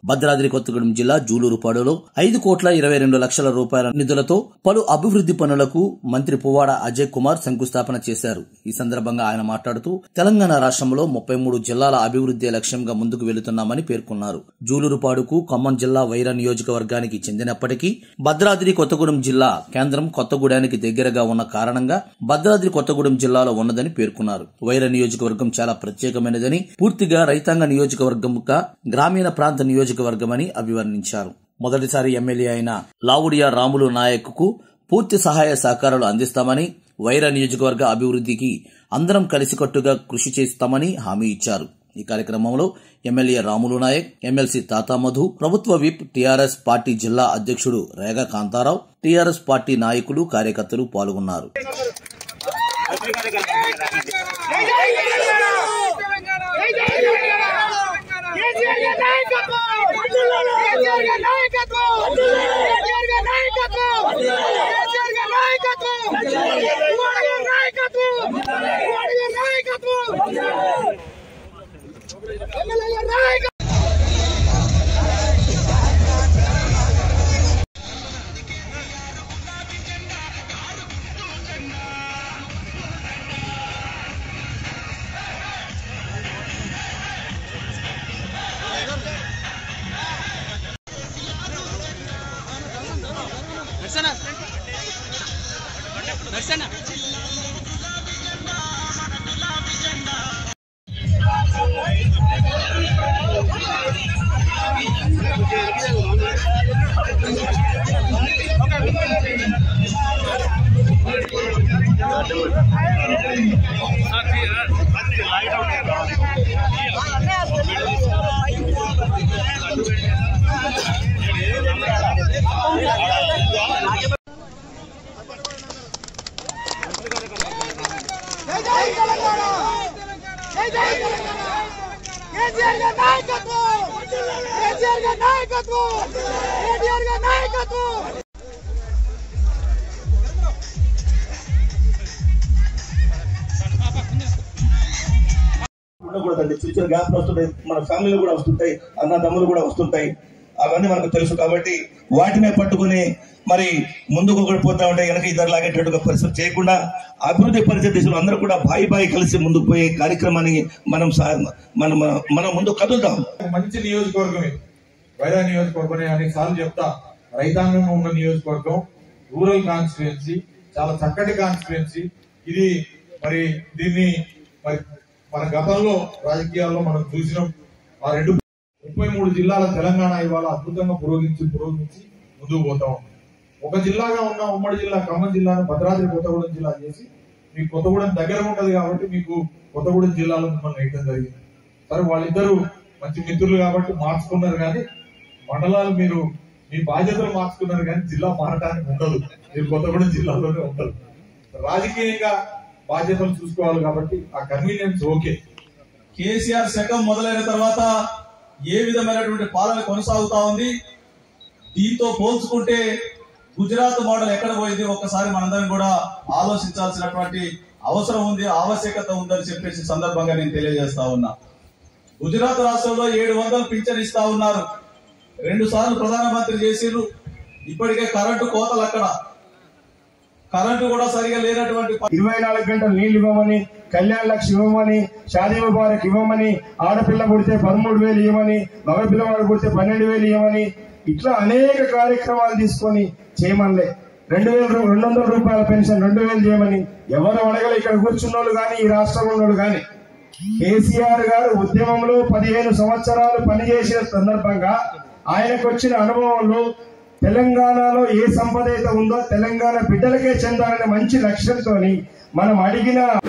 భద్రాద్రి కొత్తగూడెం జిల్లా జూలూరుపాడులో ఐదు కోట్ల ఇరవై రెండు లక్షల రూపాయల నిధులతో పలు అభివృద్ది పనులకు మంత్రి పువ్వాడ అజయ్ కుమార్ శంకుస్థాపన చేశారు ఈ సందర్భంగా ఆయన మాట్లాడుతూ తెలంగాణ రాష్ట్రంలో ముప్పై మూడు జిల్లాల అభివృద్ధి లక్ష్యంగా ముందుకు వెళుతున్నామని పేర్కొన్నారు జూలూరుపాడుకు ఖమ్మం జిల్లా వైరా నియోజకవర్గానికి చెందినప్పటికీ భద్రాద్రి కొత్తగూడెం జిల్లా కేంద్రం కొత్తగూడెనికి దగ్గరగా ఉన్న కారణంగా భద్రాద్రి కొత్తగూడెం జిల్లాలో ఉన్నదని పేర్కొన్నారు వైరా నియోజకవర్గం చాలా ప్రత్యేకమైనదని పూర్తిగా రైతాంగ నియోజకవర్గంగా గ్రామీణ ప్రాంత నియోజకవర్గమని అభివర్ణించారు మొదటిసారి ఎమ్మెల్యే అయిన లావుడియా రాములు నాయక్కు పూర్తి సహాయ సహకారాలు అందిస్తామని వైరా నియోజకవర్గ అభివృద్ధికి అందరం కలిసికట్టుగా కృషి చేస్తామని హామీ ఇచ్చారు ఈ కార్యక్రమంలో ఎమ్మెల్యే రాములు నాయక్ ఎమ్మెల్సీ తాతా మధు ప్రభుత్వ విప్ టీఆర్ఎస్ పార్టీ జిల్లా అధ్యక్షుడు రేగా కాంతారావు టీఆర్ఎస్ పార్టీ నాయకులు కార్యకర్తలు పాల్గొన్నారు నాయకత్వం జై జై తెలంగాణ జై జై తెలంగాణ కేసీఆర్ గారి నాయకత్వం కేసీఆర్ గారి నాయకత్వం కేటీఆర్ గారి నాయకత్వం ఉండకూడదండి ఫ్యూచర్ గ్యాప్ వస్తుంటాయి మన ఫ్యామిలీలో కూడా వస్తుంటాయి అన్న తమ్ములు కూడా వస్తుంటాయి అవన్నీ మనకు తెలుసు కాబట్టి వాటినే పట్టుకుని మరి ముందుకు ఒకటి పోతా ఉంటే వెనక ఇద్దరు లాగేటట్టుగా పరిస్థితి చేయకుండా అభివృద్ధి పరిచయ దిశలో అందరూ కూడా బాయి బాయి కలిసి ముందుకు పోయే కార్యక్రమాన్ని మనం సా- మనం మనం ముందు కదులుతాం మంచి నియోజకవర్గమే వైరా నియోజకవర్గం అనేక సార్లు చెప్తా రైతాంగంగా ఉన్న నియోజకవర్గం రూరల్ కాన్స్టిట్యుయెన్సీ చాలా చక్కటి కాన్స్టిట్యుయెన్సీ ఇది మరి దీన్ని మరి మన గతంలో రాజకీయాల్లో మనం చూసినాం ఆ రెండు ముప్పై మూడు జిల్లాల తెలంగాణ ఇవాళ అద్భుతంగా పురోగించి పురోగించి ముందుకు పోతా ఉంది ఒక జిల్లాగా ఉన్న ఉమ్మడి జిల్లా ఖమ్మం జిల్లాను భద్రాద్రి కొత్తగూడెం జిల్లా చేసి మీకు కొత్తగూడెం దగ్గర ఉంటది కాబట్టి మీకు కొత్తగూడెం జిల్లాలో మిమ్మల్ని వేయడం జరిగింది సరే వాళ్ళిద్దరూ మంచి మిత్రులు కాబట్టి మార్చుకున్నారు కానీ మండలాలు మీరు మీ బాధ్యతలు మార్చుకున్నారు కానీ జిల్లా మారటానికి ఉండదు మీరు కొత్తగూడెం జిల్లాలోనే ఉండదు రాజకీయంగా బాధ్యతలు చూసుకోవాలి కాబట్టి ఆ కన్వీనియన్స్ ఓకే కేసీఆర్ శకం మొదలైన తర్వాత ఏ విధమైనటువంటి పాలన కొనసాగుతా ఉంది దీంతో పోల్చుకుంటే గుజరాత్ మోడల్ ఎక్కడ పోయింది ఒక్కసారి మనందరం కూడా ఆలోచించాల్సినటువంటి అవసరం ఉంది ఆవశ్యకత ఉందని చెప్పేసి సందర్భంగా నేను తెలియజేస్తా ఉన్నా గుజరాత్ రాష్ట్రంలో ఏడు వందలు పింఛన్ ఇస్తా ఉన్నారు రెండు సార్లు ప్రధానమంత్రి చేసిర్రు ఇప్పటికే కరెంటు కోతలు అక్కడ కరెంటు కూడా సరిగా లేనటువంటి ఇరవై నాలుగు గంటలు నీళ్లు ఇవ్వమని కళ్యాణ్ లక్ష ఇవ్వమని షాదీ ముబారక్ ఇవ్వమని ఆడపిల్ల పుడితే పదమూడు వేలు ఇవ్వమని మగ పిల్లవాడు పుడితే పన్నెండు వేలు ఇవ్వమని ఇట్లా అనేక కార్యక్రమాలు తీసుకొని చేయమనిలే రెండు వేల రూ- రెండు వందల రూపాయల పెన్షన్ రెండు వేలు చేయమని ఎవరు అడగలే ఇక్కడ కూర్చున్న వాళ్ళు కానీ ఈ రాష్ట్రంలో ఉన్నోళ్ళు కానీ కేసీఆర్ గారు ఉద్యమంలో పదిహేను సంవత్సరాలు పనిచేసిన సందర్భంగా ఆయనకు వచ్చిన అనుభవంలో తెలంగాణలో ఏ సంపద అయితే ఉందో తెలంగాణ బిడ్డలకే చెందాలనే మంచి లక్ష్యంతో మనం అడిగిన